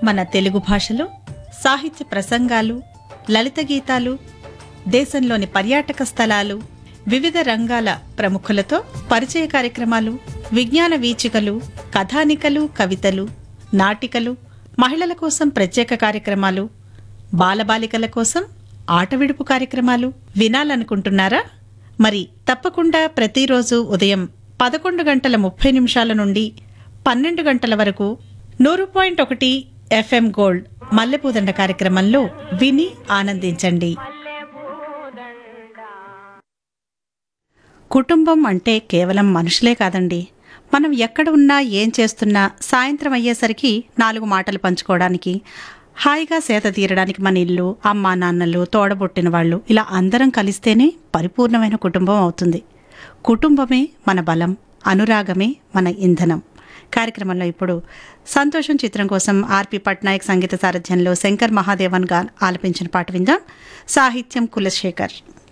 మన తెలుగు భాషలో సాహిత్య ప్రసంగాలు లలిత గీతాలు దేశంలోని పర్యాటక స్థలాలు వివిధ రంగాల ప్రముఖులతో పరిచయ కార్యక్రమాలు విజ్ఞాన వీచికలు కథానికలు కవితలు నాటికలు మహిళల కోసం ప్రత్యేక కార్యక్రమాలు బాలబాలికల కోసం ఆట విడుపు కార్యక్రమాలు వినాలనుకుంటున్నారా మరి తప్పకుండా ప్రతిరోజు ఉదయం పదకొండు గంటల ముప్పై నిమిషాల నుండి పన్నెండు గంటల వరకు నూరు పాయింట్ ఒకటి ఎఫ్ఎం గోల్డ్ మల్లెపూదండ కార్యక్రమంలో విని ఆనందించండి కుటుంబం అంటే కేవలం మనుషులే కాదండి మనం ఎక్కడ ఉన్నా ఏం చేస్తున్నా సాయంత్రం అయ్యేసరికి నాలుగు మాటలు పంచుకోవడానికి హాయిగా సేద తీరడానికి మన ఇల్లు అమ్మా నాన్నలు తోడబుట్టిన వాళ్ళు ఇలా అందరం కలిస్తేనే పరిపూర్ణమైన కుటుంబం అవుతుంది కుటుంబమే మన బలం అనురాగమే మన ఇంధనం కార్యక్రమంలో ఇప్పుడు సంతోషం చిత్రం కోసం ఆర్పి పట్నాయక్ సంగీత సారథ్యంలో శంకర్ మహాదేవన్ గా ఆలపించిన పాట విందాం సాహిత్యం కులశేఖర్